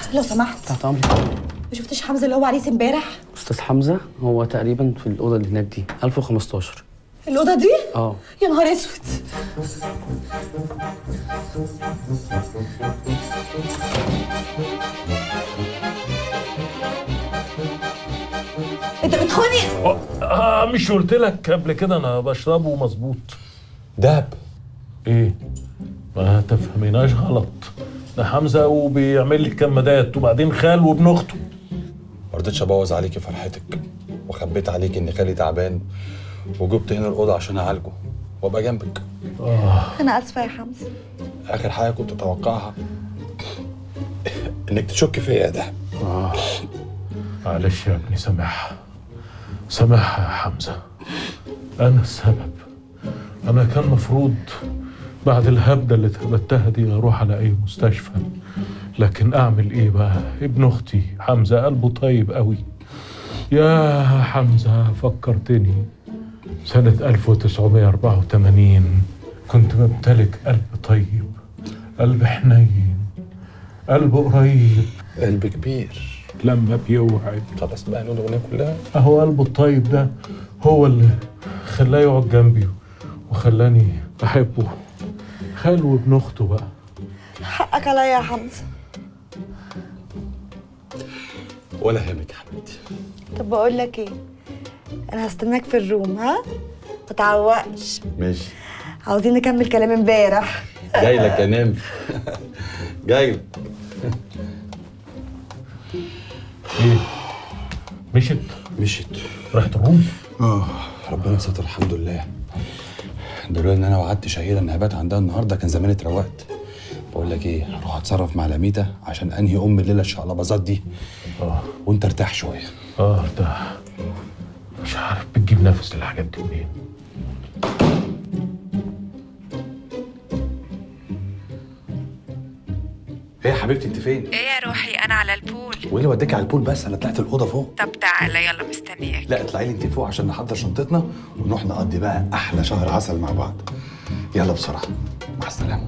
لو سمحت تحت امرك ما شفتش حمزه اللي هو عريس امبارح استاذ حمزه هو تقريبا في الاوضه اللي هناك دي 1015 الاوضه دي اه يا نهار اسود انت بتخوني آه مش قلت لك قبل كده انا بشربه مظبوط دهب ايه ما تفهميناش غلط ده حمزه وبيعمل لي كمادات وبعدين خال وابن اخته ما رضيتش ابوظ عليكي فرحتك وخبيت عليك ان خالي تعبان وجبت هنا الاوضه عشان اعالجه وابقى جنبك انا اسفه يا حمزه اخر حاجه كنت اتوقعها انك تشك فيا يا دهب معلش يا ابني سامحها سامحها يا حمزه انا السبب انا كان مفروض بعد الهبده اللي اتهبدتها دي اروح على اي مستشفى لكن اعمل ايه بقى ابن اختي حمزه قلبه طيب قوي يا حمزه فكرتني سنه 1984 كنت بمتلك قلب طيب قلب حنين قلب قريب قلب كبير لما بيوعد طب اسمعني الاغنيه كلها اهو قلبه الطيب ده هو اللي خلاه يقعد جنبي وخلاني احبه خاله وابن اخته بقى حقك عليا يا حمزه ولا يهمك يا حبيبتي طب بقول لك ايه انا هستناك في الروم ها ما تعوقش ماشي عاوزين نكمل كلام امبارح جاي لك يا نمر جاي لك ايه مشت مشيت رحت الروم اه ربنا ستر الحمد لله دلوقتي ان انا وعدت شهيره ان هبات عندها النهارده كان زماني اتروقت بقول لك ايه هروح اتصرف مع لميته عشان انهي ام الليله الشقلباظات دي اه وانت ارتاح شويه اه ده مش عارف بتجيب نفس الحاجات دي منين ايه يا حبيبتي انت فين؟ ايه يا روحي انا على البول وايه اللي وداكي على البول بس انا طلعت الاوضه فوق طب تعالى يلا مستنياك لا اطلعي لي انت فوق عشان نحضر شنطتنا ونروح نقضي بقى احلى شهر عسل مع بعض يلا بسرعه مع السلامه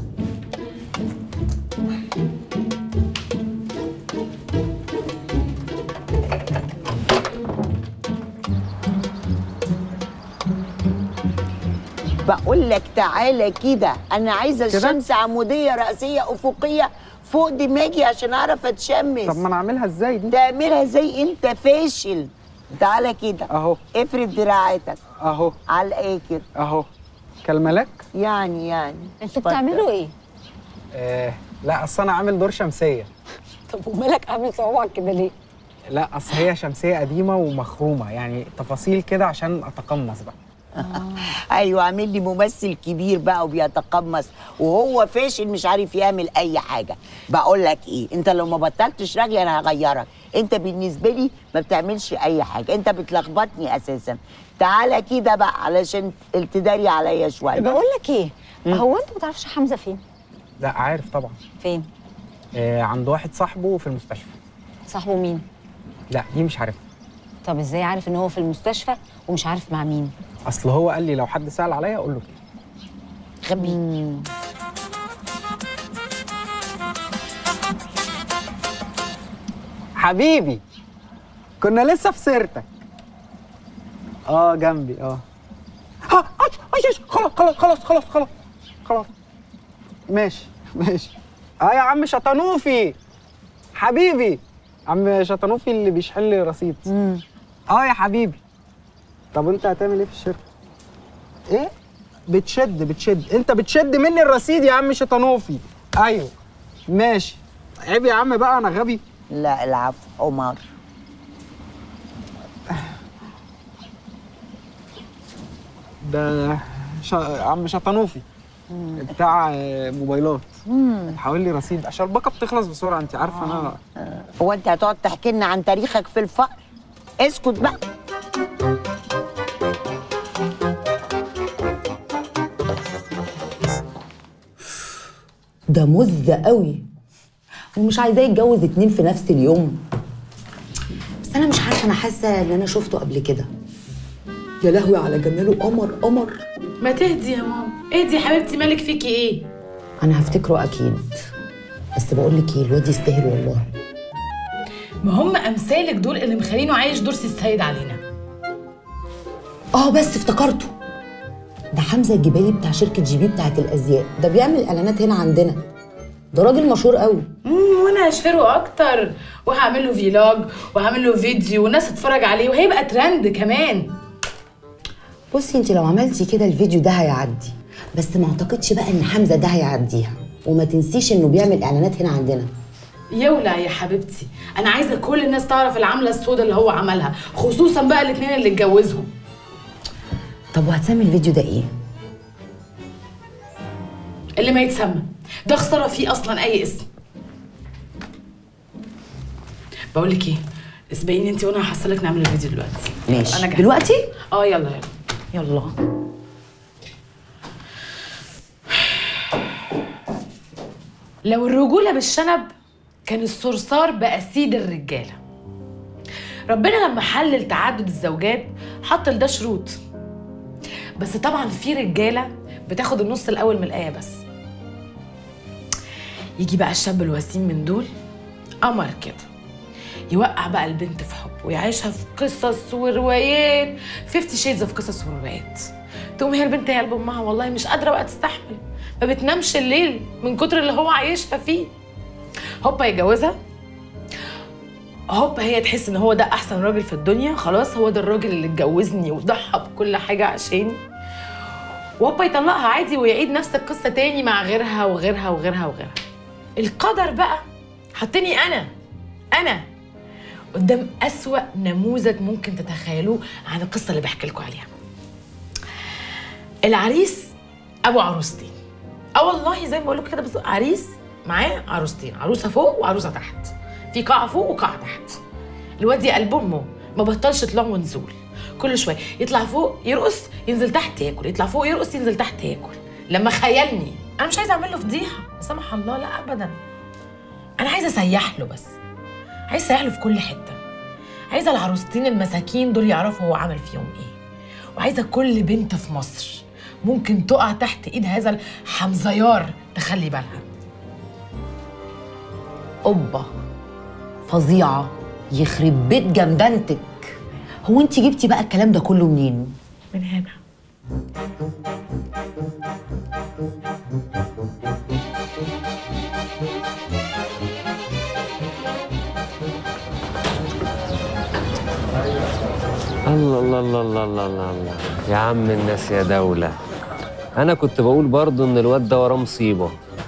بقول لك تعالى كده انا عايزه الشمس عموديه راسيه افقيه فوق دماغي عشان اعرف اتشمس طب ما انا اعملها ازاي دي تعملها زي انت فاشل تعالى كده اهو افرد دراعاتك اهو على الاخر اهو كالملاك يعني يعني انتوا بتعملوا ايه؟ آه لا اصل انا عامل دور شمسيه طب ومالك عامل صوابعك كده ليه؟ لا اصل هي شمسيه قديمه ومخرومه يعني تفاصيل كده عشان اتقمص بقى ايوه عامل لي ممثل كبير بقى وبيتقمص وهو فاشل مش عارف يعمل اي حاجه بقول لك ايه انت لو ما بطلتش رجلي انا هغيرك انت بالنسبه لي ما بتعملش اي حاجه انت بتلخبطني اساسا تعالى كده بقى علشان تداري عليا شويه بقول لك ايه؟ هو انت ما تعرفش حمزه فين؟ لا عارف طبعا فين؟ آه عند واحد صاحبه في المستشفى صاحبه مين؟ لا دي مش عارفها طب ازاي عارف ان هو في المستشفى ومش عارف مع مين؟ اصل هو قال لي لو حد سال عليا اقول له كده غبي حبيبي كنا لسه في سيرتك اه جنبي اه ها أش أش أش خلاص خلاص خلاص خلاص خلاص خلاص ماشي ماشي اه يا عم شطنوفي حبيبي عم شطنوفي اللي بيشحن لي رصيد اه يا حبيبي طب انت هتعمل ايه في الشركه ايه بتشد بتشد انت بتشد مني الرصيد يا عم شطنوفي ايوه ماشي عيب يا عم بقى انا غبي لا العفو عمر ده شا... عم شطنوفي بتاع آه، موبايلات حاول لي رصيد عشان الباقه بتخلص بسرعه انت عارفه انا هو انت هتقعد تحكي لنا عن تاريخك في الفقر اسكت بقى ده مز قوي ومش عايزاه يتجوز اتنين في نفس اليوم بس انا مش عارفه انا حاسه ان انا شفته قبل كده يا لهوي على جماله قمر قمر ما تهدي يا ماما اهدي يا حبيبتي مالك فيكي ايه انا هفتكره اكيد بس بقول لك ايه الواد يستاهل والله ما هم امثالك دول اللي مخلينه عايش دور سي السيد علينا اه بس افتكرته ده حمزه الجبالي بتاع شركه جي بي بتاعت الازياء ده بيعمل اعلانات هنا عندنا ده راجل مشهور قوي امم وانا هشهره اكتر وهعمل له فيلوج وهعمل له فيديو والناس تتفرج عليه وهيبقى ترند كمان بصي انت لو عملتي كده الفيديو ده هيعدي بس ما اعتقدش بقى ان حمزه ده هيعديها وما تنسيش انه بيعمل اعلانات هنا عندنا يولع يا حبيبتي انا عايزه كل الناس تعرف العمله السوداء اللي هو عملها خصوصا بقى الاثنين اللي اتجوزهم طب وهتسمي الفيديو ده ايه اللي ما يتسمى ده خساره فيه اصلا اي اسم بقول لك ايه اسبقيني انت وانا هحصلك نعمل الفيديو دلوقتي ماشي. انا جاهزة. دلوقتي؟ اه يلا يلا يلا لو الرجولة بالشنب كان الصرصار بقى سيد الرجالة ربنا لما حلل تعدد الزوجات حط لده شروط بس طبعا في رجالة بتاخد النص الأول من الآية بس يجي بقى الشاب الوسيم من دول قمر كده يوقع بقى البنت في حب ويعيشها في قصص وروايات 50 شيدز اوف قصص وروايات تقوم هي البنت هي قلب امها والله مش قادره بقى تستحمل ما بتنامش الليل من كتر اللي هو عايشها فيه هوبا يتجوزها هوبا هي تحس ان هو ده احسن راجل في الدنيا خلاص هو ده الراجل اللي اتجوزني وضحى بكل حاجه عشاني وهوبا يطلقها عادي ويعيد نفس القصه تاني مع غيرها وغيرها وغيرها وغيرها القدر بقى حطني انا انا قدام أسوأ نموذج ممكن تتخيلوه عن القصة اللي بحكي لكم عليها العريس أبو عروستين اه والله زي ما بقول لكم كده بالظبط عريس معاه عروستين عروسة فوق وعروسة تحت في قاعة فوق وقاعة تحت الواد قلب أمه ما بطلش طلوع ونزول كل شوية يطلع فوق يرقص ينزل تحت ياكل يطلع فوق يرقص ينزل تحت ياكل لما خيلني أنا مش عايزة أعمل له فضيحة لا سمح الله لا أبدا أنا عايزة أسيح له بس عايز اسيح له في كل حته عايزه العروستين المساكين دول يعرفوا هو عمل فيهم ايه وعايزه كل بنت في مصر ممكن تقع تحت ايد هذا الحمزيار تخلي بالها اوبا فظيعه يخرب بيت جنبنتك هو انت جبتي بقى الكلام ده كله منين من هنا الله الله الله الله الله الله الله يا عم الناس يا دولة أنا كنت بقول برضو إن الواد ده وراه مصيبة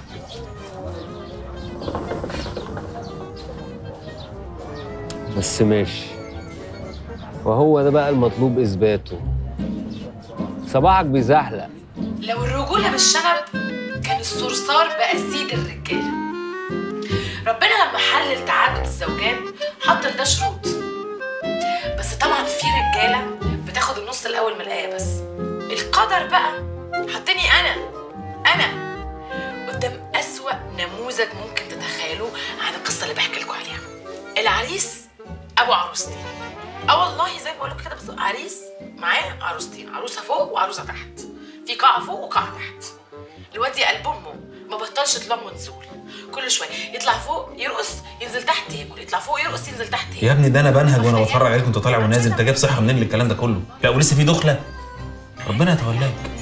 بس ماشي وهو ده بقى المطلوب إثباته صباحك بيزحلق لو الرجولة بالشنب كان الصرصار بقى سيد الرجالة ربنا لما حلل تعدد الزوجات حط لده شروط بس طبعا في رجالة بتاخد النص الأول من الآية بس القدر بقى حطني أنا أنا قدام أسوأ نموذج ممكن تتخيلوه عن القصة اللي بحكي لكم عليها العريس أبو عروستين اه والله زي ما بقول لكم كده بالظبط عريس معاه عروستين عروسه فوق وعروسه تحت في قاعه فوق وقاعه تحت الواد قلب امه ما بطلش طلوع ونزول كل شويه يطلع فوق يرقص ينزل تحت ياكل يطلع فوق يرقص ينزل تحت ياكل يا ابني ده انا بنهج وانا بتفرج عليك وانت طالع ونازل انت جايب صحه منين للكلام ده كله لا ولسه في دخله ربنا يتولاك